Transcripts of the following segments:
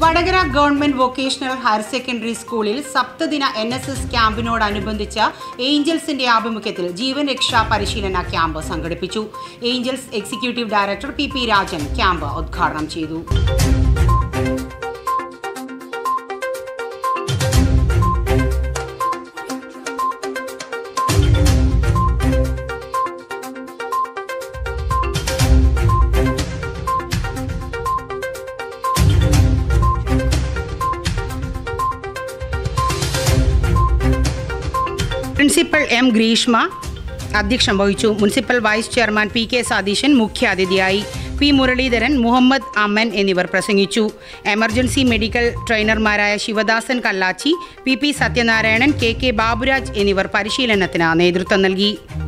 Vadakara government vocational higher secondary സ്കൂളിൽ സപ്തദിന N S S ക്യാമ്പിനോടനുബന്ധിച്ച് ഏഞ്ചൽസിന്റെ ആഭിമുഖ്യത്തിൽ ജീവൻ രക്ഷാ പരിശീലന ക്യാമ്പ് സംഘടിപ്പിച്ചു Angels executive director P P Rajan camp ഉദ്ഘാടനം ചെയ്തു പ്രിൻസിപ്പൽ എം ഗ്രീഷ്മ അധ്യക്ഷം വഹിച്ചു municipal vice chairman P K Satheesan മുഖ്യാതിഥിയായി പി മുരളീധരൻ മുഹമ്മദ് അമ്മൻ എന്നിവർ പ്രസംഗിച്ചു എമർജൻസി മെഡിക്കൽ ട്രെയിനർമാരായ Sivadasan Kallachi P P Sathyanarayanan K K Baburaj എന്നിവർ പരിശീലനത്തിന് നേതൃത്വം നൽകി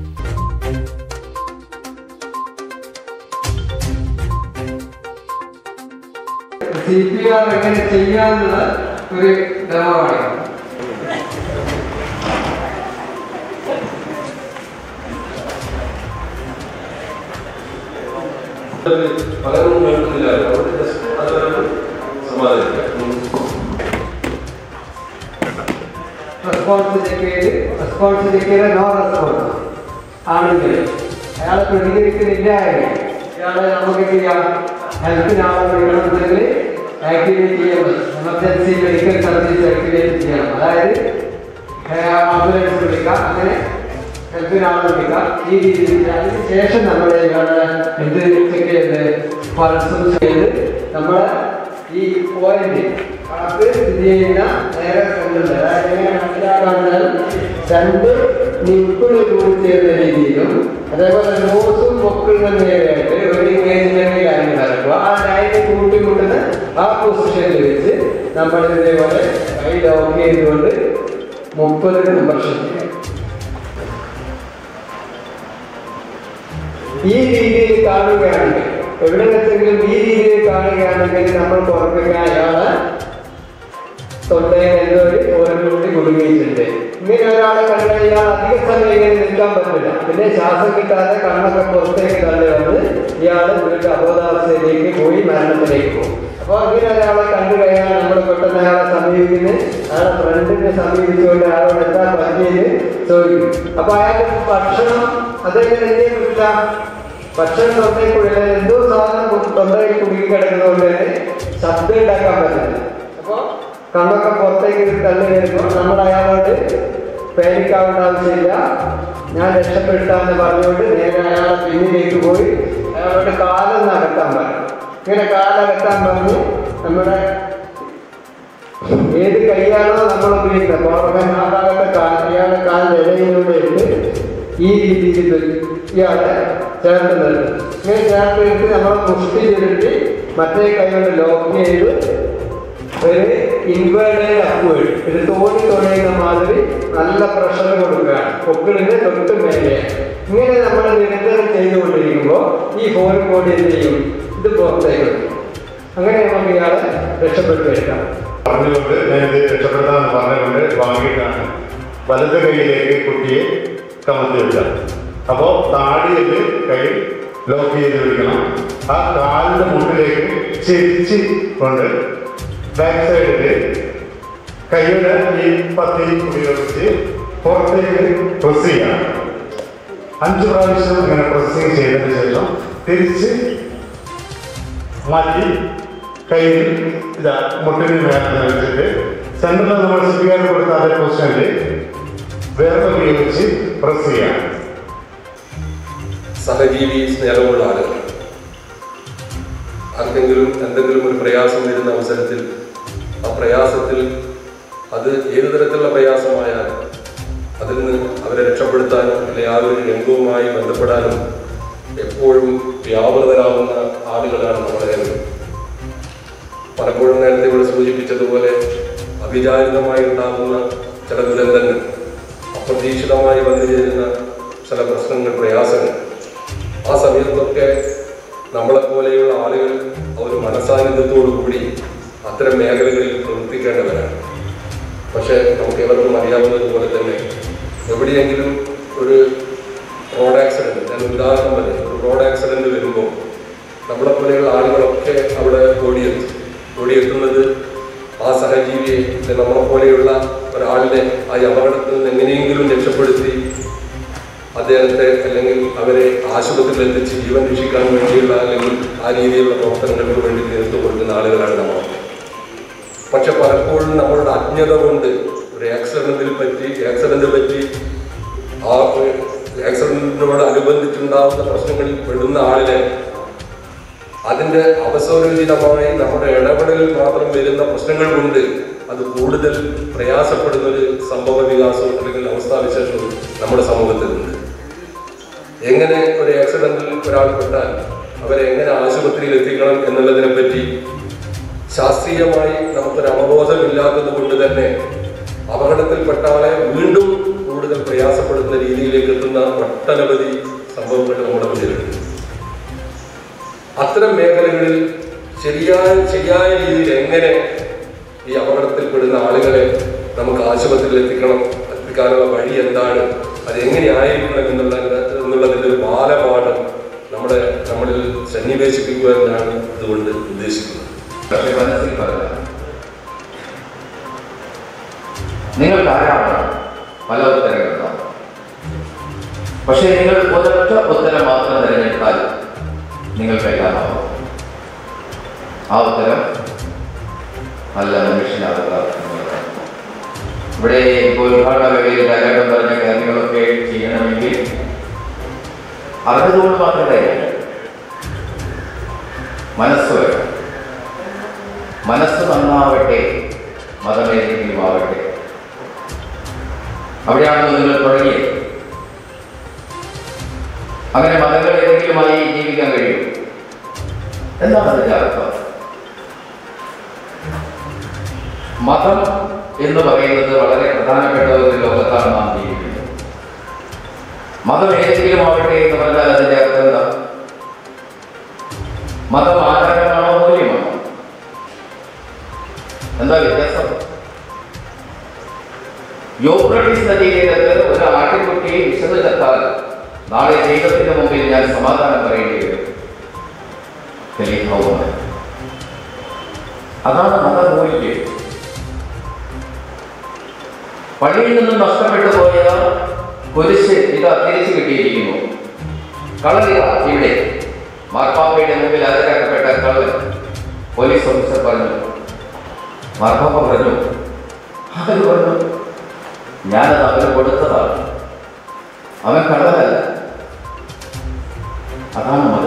സി പി ആർ എങ്ങനെ ചെയ്യാന്നുള്ള ഒരു ഡെമോ ആണ് പലരും കേൾക്കുന്നില്ല അതുകൊണ്ട് ജസ്റ്റ് അതൊരു സമാധാനിക്കാം റെസ്പോൺസ് ചെക്ക് ചെയ്ത് റെസ്പോൺസ് ചെക്ക് ചെയ്ത നോ റെസ്പോൺസ് ആണെങ്കിൽ അയാൾ പ്രതികരിക്കുന്നില്ല എങ്കിൽ ഇയാളെ നമുക്ക് എന്ത് ചെയ്യാം ഹെൽത്തിന് ആളെ വിളിക്കണമെന്നുണ്ടെങ്കിൽ ആക്ടിവേറ്റ് ചെയ്യണം എമർജൻസി മെഡിക്കൽ സർവീസ് ആക്ടിവേറ്റ് ചെയ്യണം അതായത് ആംബുലൻസ് വിളിക്കാം അങ്ങനെ ഹെൽത്തിന് ആളെ വിളിക്കാം ഈ രീതിയിൽ അതിന് ശേഷം നമ്മൾ ഇയാളെ എന്ത് ചെക്ക് ചെയ്ത് പൾസും ചെയ്ത് നമ്മൾ ഈ പോയിന്റ് കണക്ക് സ്ഥിതി ചെയ്യുന്ന നേരെ ഫ്രണ്ടിൽ അതായത് എങ്ങനെ മനസ്സിലാക്കാന്നാൽ രണ്ട് നിപ്പിൾ കൂടി ചെയ്യുന്ന രീതിയിലും അതേപോലെ നോസും പൊക്കിളിനും നേരെയായിട്ട് ഒരു ഇമേജിനറി ലൈൻ നടക്കുക ആ ലൈന് കൂട്ടിമുട്ടുന്ന ആ പൊസിഷനിൽ വെച്ച് നമ്മൾ ഇതേപോലെ കൈ ലോക്ക് ചെയ്തുകൊണ്ട് മുപ്പത് കംപ്രഷൻ ചെയ്യാം ഈ രീതിയിൽ കാണുകയാണെങ്കിൽ എവിടെ വെച്ചെങ്കിലും ഈ രീതിയിൽ കാണുകയാണെങ്കിൽ നമ്മൾ പുറത്തേക്ക് അയാളെ തൊണ്ടയിൽ എന്തോ ഒരു ഓരോരുകൂടി കുടുങ്ങിയിട്ടുണ്ട് ഇങ്ങനെ ഒരാളെ കണ്ടു കഴിഞ്ഞാൽ അധിക സമയം ഇങ്ങനെ നിൽക്കാൻ പറ്റില്ല പിന്നെ ശ്വാസം കിട്ടാതെ കണ്ണൊക്കെ പുറത്തേക്ക് തള്ളി വന്ന് ഇയാൾ വീണ്ടും അബോധാവസ്ഥയിലേക്ക് പോയി മരണത്തിലേക്ക് പോകും അപ്പോൾ അങ്ങനെ ഒരാളെ കണ്ടു കഴിഞ്ഞാൽ നമ്മൾ പെട്ടെന്ന് അയാളെ സമീപിക്കുന്നത് അയാളെ ഫ്രണ്ടിനെ സമീപിച്ചുകൊണ്ട് അയാളോട് എന്താ പറ്റിയത് ചോദിക്കും അപ്പൊ അയാൾക്ക് ഭക്ഷണം അതെങ്ങനെ എന്ത് ചെയ്യാൻ പറ്റില്ല ഭക്ഷണം തൊണ്ടയ്ക്കുള്ളിൽ എന്തോ സാധനം തൊണ്ടയിൽ കുടുങ്ങി കിടക്കുന്നതുകൊണ്ട് തന്നെ ശബ്ദം ഉണ്ടാക്കാൻ പറ്റില്ല അപ്പോൾ കണ്ണൊക്കെ പുറത്തേക്ക് തള്ളി വരുമ്പോൾ നമ്മൾ അയാളോട് പേടിക്കാവേണ്ട ആവശ്യമില്ല ഞാൻ രക്ഷപ്പെടുത്താന്ന് പറഞ്ഞുകൊണ്ട് നേരെ അയാളെ പിന്നിലേക്ക് പോയി അയാളോട് കാലം നകത്താൻ പറഞ്ഞു ഇങ്ങനെ കാലകത്താൻ പറഞ്ഞ് നമ്മുടെ ഏത് കൈയാണോ നമ്മൾ ഉപയോഗിക്കുന്നത് പുറമെ ആ ഭാഗത്തെ കാൽ ഇയാളുടെ കാലിന്റെ ഇടയിലൂടെ ഇട്ട് ഈ രീതിയിൽ ഇയാളെ ചേർത്ത് നിർത്തും ഇങ്ങനെ ചേർത്ത് ഇട്ട് നമ്മൾ മുഷ്ടി ചെയ്തിട്ട് മറ്റേ കൈ കൊണ്ട് ലോക്ക് ചെയ്ത് ഒരു ഇൻവേർട്ടഡ് അപ്വേർഡ് ഇത് തോണി തുഴയുന്ന മാതിരി നല്ല പ്രഷർ കൊടുക്കുകയാണ് പൊക്കിളിന്റെ തൊട്ട് മേലെ ഇങ്ങനെ നമ്മൾ നിരന്തരം ചെയ്തുകൊണ്ടിരിക്കുമ്പോൾ ഈ ഫോർ ബോഡി എന്ത് ചെയ്യും ഇത് പുറത്തേക്ക് വരും അങ്ങനെ നമുക്ക് ഇയാളെ രക്ഷപ്പെട്ടു വയ്ക്കാം പറഞ്ഞുകൊണ്ട് നേരത്തെ രക്ഷപ്പെടുത്താമെന്ന് പറഞ്ഞുകൊണ്ട് വാങ്ങിയിട്ടാണ് വലത് കൈയിലേക്ക് കുട്ടിയെ കമത്തി വെക്കാം അപ്പോൾ താടിയിൽ കൈ ലോക്ക് ചെയ്ത് വെക്കണം ആ കാലിന്റെ മുന്നിലേക്ക് ചെരിച്ച് കൊണ്ട് ബാക്ക് സൈഡിൽ കൈയുടെ ഈ പത്തി ഉപയോഗിച്ച് പുറത്തേക്ക് പ്രസ് ചെയ്യണം അഞ്ച് പ്രാവശ്യം ഇങ്ങനെ പ്രസ്സിങ് ചെയ്തതിന് ശേഷം തിരിച്ച് മാറ്റി കയ്യിൽ ഇതാ മുട്ടിന് മേലെ വെച്ചിട്ട് സെൻട്രൽ നമ്മൾ സിപിആർ കൊടുത്ത അതേ പൊസിഷനിൽ വേറെ ഉപയോഗിച്ച് പ്രസ് ചെയ്യാം സഹജീവി സ്നേഹമുള്ള ആളുകൾ ആർക്കെങ്കിലും എന്തെങ്കിലും ഒരു പ്രയാസം വരുന്ന അവസരത്തിൽ ആ പ്രയാസത്തിൽ അത് ഏത് തരത്തിലുള്ള പ്രയാസമായാലും അതിൽ നിന്ന് അവരെ രക്ഷപ്പെടുത്താനും അല്ലെങ്കിൽ ആ ഒരു രംഗവുമായി ബന്ധപ്പെടാനും എപ്പോഴും വ്യാപൃതരാകുന്ന ആളുകളാണ് നമ്മുടെ ഏവരും പലപ്പോഴും നേരത്തെ ഇവിടെ സൂചിപ്പിച്ചതുപോലെ അവിചാരിതമായി ഉണ്ടാകുന്ന ചില ദുരന്തങ്ങൾ അപ്രതീക്ഷിതമായി വന്നു ചേരുന്ന ചില പ്രശ്നങ്ങൾ പ്രയാസങ്ങൾ ആ സമയത്തൊക്കെ നമ്മളെപ്പോലെയുള്ള ആളുകൾ ആ ഒരു മനസാന്നിധ്യത്തോടു കൂടി അത്തരം മേഖലകളിൽ പ്രവർത്തിക്കേണ്ടവരാണ് പക്ഷേ നമുക്ക് എവർക്കും അറിയാവുന്നതുപോലെ തന്നെ എവിടെയെങ്കിലും ഒരു റോഡ് ആക്സിഡന്റ് ഞാൻ ഒരു ഉദാഹരണം പറയാം ഒരു റോഡ് ആക്സിഡന്റ് വരുമ്പോൾ നമ്മളെപ്പോലെയുള്ള ആളുകളൊക്കെ അവിടെ ഓടിയെത്തും ഓടിയെത്തുന്നത് ആ സഹജീവിയെ ഇല്ലെ നമ്മളെ പോലെയുള്ള ഒരാളിനെ ആ അപകടത്തിൽ നിന്ന് എങ്ങനെയെങ്കിലും രക്ഷപ്പെടുത്തി അദ്ദേഹത്തെ അല്ലെങ്കിൽ അവരെ ആശുപത്രിയിൽ എത്തിച്ച് ജീവൻ രക്ഷിക്കാൻ വേണ്ടിയുള്ള അല്ലെങ്കിൽ ആ രീതിയിലുള്ള പ്രവർത്തനങ്ങൾക്ക് വേണ്ടി നേതൃത്വം കൊടുക്കുന്ന ആളുകളാണ് നമ്മൾ പക്ഷെ പലപ്പോഴും നമ്മളുടെ അജ്ഞത കൊണ്ട് ഒരു ആക്സിഡന്റിൽ പറ്റി ആക്സിഡന്റ് പറ്റി ആ ആക്സിഡന്റിനോട് അനുബന്ധിച്ചുണ്ടാകുന്ന പ്രശ്നങ്ങളിൽ പെടുന്ന ആളിനെ അതിന്റെ അവസരോചിതമായി നമ്മുടെ ഇടപെടലിൽ മാത്രം വരുന്ന പ്രശ്നങ്ങൾ കൊണ്ട് അത് കൂടുതൽ പ്രയാസപ്പെടുന്ന ഒരു സംഭവ വികാസവും അല്ലെങ്കിൽ അവസ്ഥാവിശേഷവും നമ്മുടെ സമൂഹത്തിലുണ്ട് എങ്ങനെ ഒരു ആക്സിഡന്റിൽ ഒരാൾ പെട്ടാൽ അവരെ എങ്ങനെ ആശുപത്രിയിൽ എത്തിക്കണം എന്നുള്ളതിനെ പറ്റി ശാസ്ത്രീയമായി നമുക്കൊരു അവബോധമില്ലാത്തത് കൊണ്ട് തന്നെ അപകടത്തിൽപ്പെട്ട ആളെ വീണ്ടും കൂടുതൽ പ്രയാസപ്പെടുന്ന രീതിയിലേക്ക് എത്തുന്ന ഒട്ടനവധി സംഭവങ്ങൾ നമ്മുടെ മുന്നിലുണ്ട് അത്തരം മേഖലകളിൽ ശരിയായ ശരിയായ രീതിയിൽ എങ്ങനെ ഈ അപകടത്തിൽപ്പെടുന്ന ആളുകളെ നമുക്ക് ആശുപത്രിയിൽ എത്തിക്കണം എത്തിക്കാനുള്ള വഴി എന്താണ് അത് എങ്ങനെയായിരിക്കണം എന്നുള്ള എന്നുള്ളതിൻ്റെ ഒരു ബാലപാഠം നമ്മുടെ നമ്മളിൽ സന്നിവേശിപ്പിക്കുക എന്നാണ് ഇതുകൊണ്ട് ഉദ്ദേശിക്കുന്നത് പക്ഷെ മനസ്സിൽ പറഞ്ഞ നിങ്ങൾക്ക് ആരാണ് പല ഉത്തരങ്ങളുണ്ടാവും പക്ഷേ നിങ്ങൾ ഒരൊറ്റ ഉത്തരം മാത്രം തിരഞ്ഞെടുത്താൽ നിങ്ങൾക്കെല്ലാമാവും ആ ഉത്തരം നല്ല മനുഷ്യനാവുക എന്നുള്ളതാണ്. ഇവിടെ ഇപ്പോൾ ഉദ്ഘാടന വേളയിൽ ധാരാളം പറഞ്ഞ കാര്യങ്ങളൊക്കെ ചെയ്യണമെങ്കിൽ അറിഞ്ഞതുകൊണ്ട് മാത്രം കാര്യമില്ല മനസ്സ് വേണം മനസ്സ് നന്നാവട്ടെ മതമേതെങ്കിലും ആവട്ടെ അവിടെയാണല്ലോ നിങ്ങൾ തുടങ്ങിയത് അങ്ങനെ മതങ്ങൾ ഏതെങ്കിലുമായി ജീവിക്കാൻ കഴിയും എന്താണ് അതിന്റെ അർത്ഥം മതം എന്ന് പറയുന്നത് വളരെ പ്രധാനപ്പെട്ട ഒരു ലോകത്താണ് നാം ജീവിക്കുന്നത് മതം ഏതെങ്കിലും ആവട്ടെ എന്ന് പറഞ്ഞാൽ അതിന്റെ അർത്ഥം എന്താ മതം ആചാരമാണോ മൂല്യമാണോ എന്താ വ്യത്യാസം യോക്രട്ടീസ് നദീകരത്ത് ഒരു ആട്ടിൻകുട്ടിയെ വിശന്ന് ചത്താൽ നാളെ ദൈവത്തിന്റെ മുമ്പിൽ ഞാൻ സമാധാനം പറയേണ്ടി വരും ഖലീഫവുമായി അതാണ് മതമൂല്യം പള്ളിയിൽ നിന്നും നഷ്ടപ്പെട്ടു പോയ കുരിശ് ഇതാ തിരിച്ചു കിട്ടിയിരിക്കുന്നു കളറിയ ഇവിടെ മാർപ്പാപ്പയുടെ മുമ്പിൽ അതിരക്കപ്പെട്ട കള്ളൻ പോലീസ് ഓഫീസർ പറഞ്ഞു മാർപ്പാപ്പ പറഞ്ഞു ആര് പറഞ്ഞു ഞാനത് അവന് കൊടുത്തതാണ് അവൻ കള്ളനല്ല അതാണ് മതം